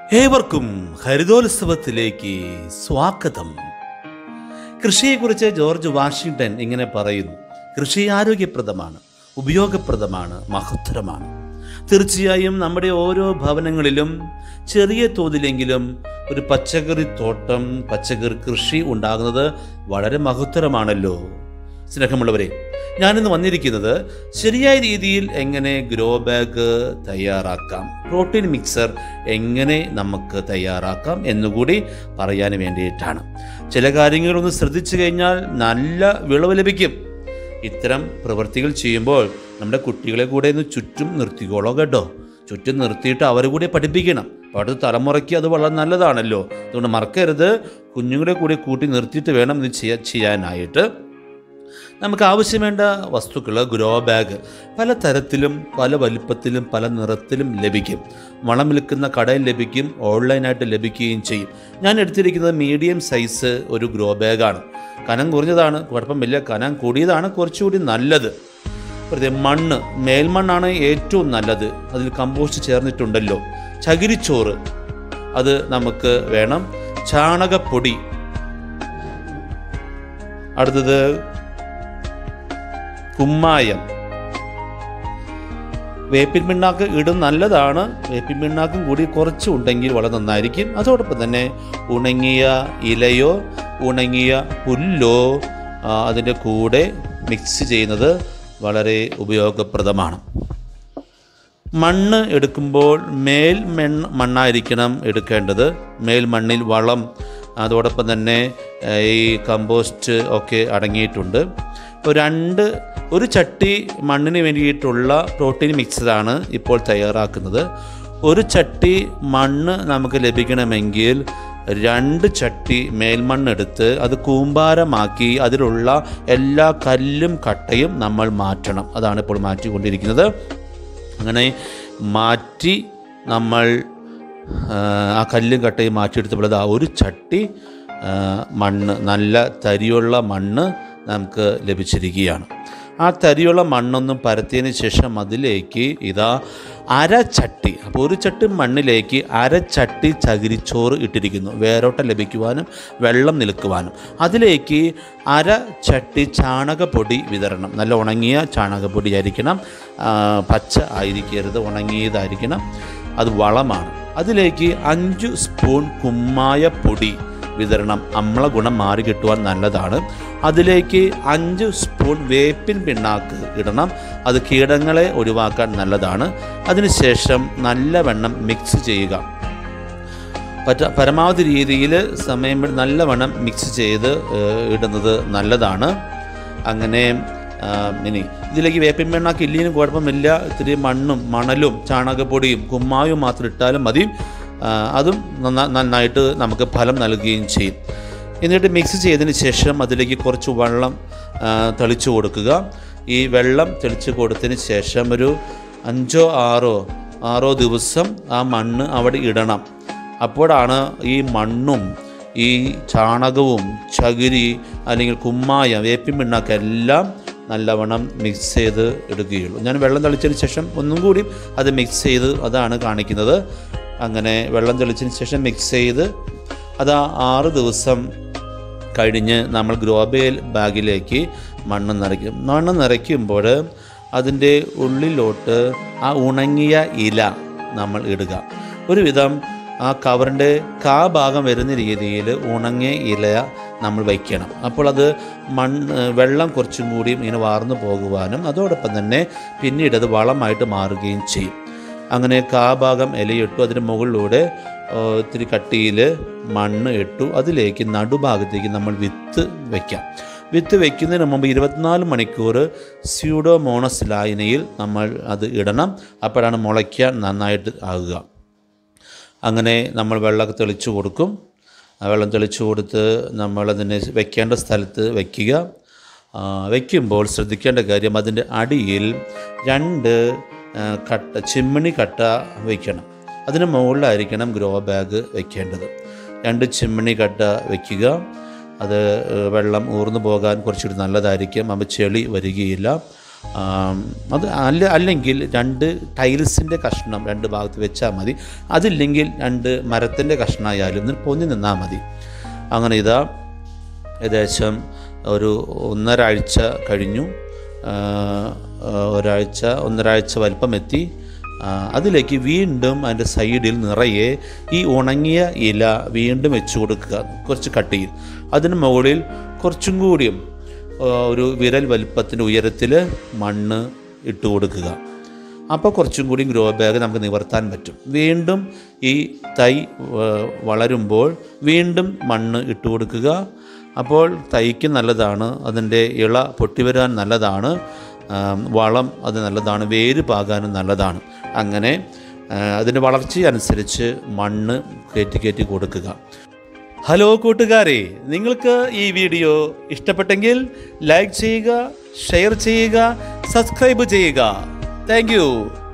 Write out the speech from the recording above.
ഏവർക്കും ഹരിതോത്സവത്തിലേക്ക് സ്വാഗതം കൃഷിയെക്കുറിച്ച് George Washington ഇങ്ങനെ പറയുന്നു കൃഷി ആരോഗ്യപ്രദമാണ് ഉപയോഗപ്രദമാണ് മഹത്തരമാണ് തീർച്ചയായും നമ്മുടെ ഓരോ ഭവനങ്ങളിലും ചെറിയ തോതിലെങ്കിലും ഒരു പച്ചക്കറി തോട്ടം പച്ചക്കറി കൃഷി ഉണ്ടാകുന്നത് വളരെ മഹത്തരമാണല്ലോ സ്നേഹമുള്ളവരെ ഞാനിന്ന് വന്നിരിക്കുന്നത് ശരിയായ രീതിയിൽ എങ്ങനെ ഗ്രോ ബാഗ് തയ്യാറാക്കാം പ്രോട്ടീൻ മിക്സർ എങ്ങനെ നമുക്ക് തയ്യാറാക്കാം എന്നുകൂടി പറയാൻ വേണ്ടിയിട്ടാണ് ചില കാര്യങ്ങളൊന്ന് ശ്രദ്ധിച്ചു കഴിഞ്ഞാൽ നല്ല വിളവ് ലഭിക്കും ഇത്തരം പ്രവൃത്തികൾ ചെയ്യുമ്പോൾ നമ്മുടെ കുട്ടികളെ കൂടെ ഒന്ന് ചുറ്റും നിർത്തിക്കോളോ കേട്ടോ ചുറ്റും നിർത്തിയിട്ട് അവരെ കൂടി പഠിപ്പിക്കണം അപ്പോൾ അടുത്ത തലമുറയ്ക്ക് അത് വളരെ നല്ലതാണല്ലോ അതുകൊണ്ട് മറക്കരുത് കുഞ്ഞുങ്ങളെ കൂടി കൂട്ടി നിർത്തിയിട്ട് വേണം ഇത് ചെയ്യാ ചെയ്യാനായിട്ട് നമുക്ക് ആവശ്യം വേണ്ട വസ്തുക്കൾ ഗ്രോ ബാഗ് പല തരത്തിലും പല വലിപ്പത്തിലും പല നിറത്തിലും ലഭിക്കും വളം വിൽക്കുന്ന കടയിൽ ലഭിക്കും ഓൺലൈനായിട്ട് ലഭിക്കുകയും ചെയ്യും ഞാൻ എടുത്തിരിക്കുന്നത് മീഡിയം സൈസ് ഒരു ഗ്രോ ബാഗാണ് കനം കുറഞ്ഞതാണ് കുഴപ്പമില്ല കനം കൂടിയതാണ് കുറച്ചുകൂടി നല്ലത് വെറുതെ മണ്ണ് മേൽമണ്ണാണ് ഏറ്റവും നല്ലത് അതിൽ കമ്പോസ്റ്റ് ചേർന്നിട്ടുണ്ടല്ലോ ചകിരിച്ചോറ് അത് നമുക്ക് വേണം ചാണകപ്പൊടി അടുത്തത് കുമ്മായം വേപ്പിൻ പിണ്ണാക്ക് ഇടും നല്ലതാണ് വേപ്പിൻ പിണ്ണാക്കും കൂടി കുറച്ച് ഉണ്ടെങ്കിൽ വളരെ നന്നായിരിക്കും അതോടൊപ്പം തന്നെ ഉണങ്ങിയ ഇലയോ ഉണങ്ങിയ പുല്ലോ ആ, അതിൻ്റെ കൂടെ മിക്സ് ചെയ്യുന്നത് വളരെ ഉപയോഗപ്രദമാണ് മണ്ണ് എടുക്കുമ്പോൾ മേൽ മണ്ണ് മണ്ണായിരിക്കണം എടുക്കേണ്ടത് മേൽ മണ്ണിൽ വളം അതോടൊപ്പം തന്നെ ഏഹ്, ഈ കമ്പോസ്റ്റ് ഒക്കെ അടങ്ങിയിട്ടുണ്ട് ഇപ്പോൾ രണ്ട് ഒരു ചട്ടി മണ്ണിന് വേണ്ടിയിട്ടുള്ള പ്രോട്ടീൻ മിക്സറാണ് ഇപ്പോൾ തയ്യാറാക്കുന്നത് ഒരു ചട്ടി മണ്ണ് നമുക്ക് ലഭിക്കണമെങ്കിൽ രണ്ട് ചട്ടി മേൽമണ്ണെടുത്ത് അത് കൂമ്പാരമാക്കി അതിലുള്ള എല്ലാ കല്ലും കട്ടയും നമ്മൾ മാറ്റണം അതാണ് ഇപ്പോൾ മാറ്റിക്കൊണ്ടിരിക്കുന്നത് അങ്ങനെ മാറ്റി നമ്മൾ ആ, ആ കല്ലും കട്ടയും മാറ്റിയെടുത്തപ്പോൾ ആ ഒരു ചട്ടി ആ, മണ്ണ് നല്ല തരിയുള്ള മണ്ണ് നമുക്ക് ലഭിച്ചിരിക്കുകയാണ് ആ തരിയുള്ള മണ്ണൊന്നും പരത്തിയതിന് ശേഷം അതിലേക്ക് ഇതാ അര ചട്ടി അപ്പോൾ ഒരു ചട്ടി മണ്ണിലേക്ക് അര ചട്ടി ചകിരിച്ചോറ് ഇട്ടിരിക്കുന്നു വേരോട്ടം ലഭിക്കുവാനും വെള്ളം നിൽക്കുവാനും അതിലേക്ക് അര ചട്ടി ചാണകപ്പൊടി വിതരണം നല്ല ഉണങ്ങിയ ചാണകപ്പൊടി ആയിരിക്കണം ആ, പച്ച ആയിരിക്കരുത് ഉണങ്ങിയതായിരിക്കണം അത് വളമാണ് അതിലേക്ക് അഞ്ച് സ്പൂൺ കുമ്മായ പൊടി വിതരണം അമ്ല ഗുണം മാറി കിട്ടുവാൻ നല്ലതാണ് അതിലേക്ക് അഞ്ച് സ്പൂൺ വേപ്പിൻ പിണ്ണാക്ക് ഇടണം അത് കീടങ്ങളെ ഒഴിവാക്കാൻ നല്ലതാണ് അതിനുശേഷം നല്ലവണ്ണം മിക്സ് ചെയ്യുക പറ്റ പരമാവധി രീതിയിൽ സമയം എടു- നല്ലവണ്ണം മിക്സ് ചെയ്ത് ഏഹ്, ഇടുന്നത് നല്ലതാണ് അങ്ങനെ ആ, ഇനി ഇതിലേക്ക് വേപ്പിൻ പിണ്ണാക്ക് ഇല്ലിനും കുഴപ്പമില്ല ഇത്തിരി മണ്ണും മണലും ചാണകപ്പൊടിയും കുമ്മായും മാത്രം ഇട്ടാലും മതി ആ, അതും നന്നാ- നന്നായിട്ട് നമുക്ക് ഫലം നൽകുകയും ചെയ്യും എന്നിട്ട് മിക്സ് ചെയ്തതിന് ശേഷം അതിലേക്ക് കുറച്ച് വെള്ളം ആ, തെളിച്ചു കൊടുക്കുക ഈ വെള്ളം തെളിച്ച് കൊടുത്തതിന് ശേഷം ഒരു അഞ്ചോ ആറോ ആറോ ദിവസം ആ മണ്ണ് അവിടെ ഇടണം അപ്പോഴാണ് ഈ മണ്ണും ഈ ചാണകവും ചകിരി അല്ലെങ്കിൽ കുമ്മായ വേപ്പിൻ പിണ്ണാക്ക് എല്ലാം നല്ലവണ്ണം മിക്സ് ചെയ്ത് എടുക്കുകയുള്ളൂ ഞാൻ വെള്ളം തെളിച്ചതിന് ശേഷം ഒന്നും കൂടി അത് മിക്സ് ചെയ്ത് അതാണ് കാണിക്കുന്നത് അങ്ങനെ വെള്ളം തെളിച്ചതിന് ശേഷം മിക്സ് ചെയ്ത് അത് ആ ആറ് ദിവസം കഴിഞ്ഞ് നമ്മൾ ഗ്രോബേൽ ബാഗിലേക്ക് മണ്ണ് നിറയ്ക്കും മണ്ണ് നിറയ്ക്കുമ്പോൾ അതിൻ്റെ ഉള്ളിലോട്ട് ആ ഉണങ്ങിയ ഇല നമ്മൾ ഇടുക ഒരുവിധം ആ കവറിൻ്റെ കാ ഭാഗം വരുന്ന രീതിയിൽ ഉണങ്ങിയ ഇല നമ്മൾ വയ്ക്കണം അപ്പോൾ അത് മണ്ണ് വെള്ളം കുറച്ചും കൂടി ഇങ്ങനെ വാർന്നു പോകുവാനും അതോടൊപ്പം തന്നെ പിന്നീട് അത് വളമായിട്ട് മാറുകയും ചെയ്യും അങ്ങനെ കാ ഭാഗം ഇലയിട്ടു അതിന് മുകളിലൂടെ ആ, ഇത്തിരി കട്ടിയിൽ മണ്ണ് ഇട്ടു അതിലേക്ക് നടുഭാഗത്തേക്ക് നമ്മൾ വിത്ത് വയ്ക്കാം വിത്ത് വയ്ക്കുന്നതിന് മുമ്പ് ഇരുപത്തിനാല് മണിക്കൂർ സ്യൂഡോമോണസ് ലായനയിൽ നമ്മൾ അത് ഇടണം അപ്പോഴാണ് മുളയ്ക്കാൻ നന്നായിട്ട് ആകുക അങ്ങനെ നമ്മൾ വെള്ളമൊക്കെ തെളിച്ചു കൊടുക്കും ആ വെള്ളം തെളിച്ചു കൊടുത്ത് നമ്മളതിനെ വെക്കേണ്ട സ്ഥലത്ത് വയ്ക്കുക ആ, വയ്ക്കുമ്പോൾ ശ്രദ്ധിക്കേണ്ട കാര്യം അതിൻ്റെ അടിയിൽ രണ്ട് ആ, കട്ട ചിമ്മിണി കട്ട വയ്ക്കണം അതിന് മുകളിലായിരിക്കണം ഗ്രോ ബാഗ് വയ്ക്കേണ്ടത് രണ്ട് ചിമ്മിണി കട്ട വയ്ക്കുക അത് ഏ, വെള്ളം ഊർന്നു പോകാൻ കുറച്ചുകൂടി നല്ലതായിരിക്കും അപ്പോൾ ചെളി വരികയില്ല ആം, അത് അല്ല അല്ലെങ്കിൽ രണ്ട് ടൈൽസിൻ്റെ കഷ്ണം രണ്ട് ഭാഗത്ത് വെച്ചാൽ മതി അതില്ലെങ്കിൽ രണ്ട് മരത്തിൻ്റെ കഷ്ണമായാലും ഇതിന് പൊന്തി നിന്നാൽ മതി അങ്ങനെ ഇതാ ഏകദേശം ഒരു ഒന്നരാഴ്ച കഴിഞ്ഞു ആ, ആ, ഒരാഴ്ച ഒന്നരാഴ്ച വലിപ്പം എത്തി ആ, അതിലേക്ക് വീണ്ടും അതിൻ്റെ സൈഡിൽ നിറയെ ഈ ഉണങ്ങിയ ഇല വീണ്ടും വെച്ച് കൊടുക്കുക കുറച്ച് കട്ടിയിൽ അതിന് മുകളിൽ കുറച്ചും കൂടിയും ആ, ഒരു വിരൽ വലിപ്പത്തിൻ്റെ ഉയരത്തിൽ മണ്ണ് ഇട്ട് കൊടുക്കുക അപ്പോൾ കുറച്ചും കൂടി ഗ്രോ ബാഗ് നമുക്ക് നിവർത്താൻ പറ്റും വീണ്ടും ഈ തൈ വ- വളരുമ്പോൾ വീണ്ടും മണ്ണ് ഇട്ട് കൊടുക്കുക അപ്പോൾ തൈക്ക് നല്ലതാണ് അതിൻ്റെ ഇള പൊട്ടിവരാൻ നല്ലതാണ് ആം, വളം അത് നല്ലതാണ് വേര് പാകാനും നല്ലതാണ് അങ്ങനെ ആ, അതിൻ്റെ വളർച്ചയനുസരിച്ച് മണ്ണ് കയറ്റി കയറ്റി കൊടുക്കുക ഹലോ കൂട്ടുകാരെ നിങ്ങൾക്ക് ഈ വീഡിയോ ഇഷ്ടപ്പെട്ടെങ്കിൽ ലൈക്ക് ചെയ്യുക ഷെയർ ചെയ്യുക സബ്സ്ക്രൈബ് ചെയ്യുക താങ്ക്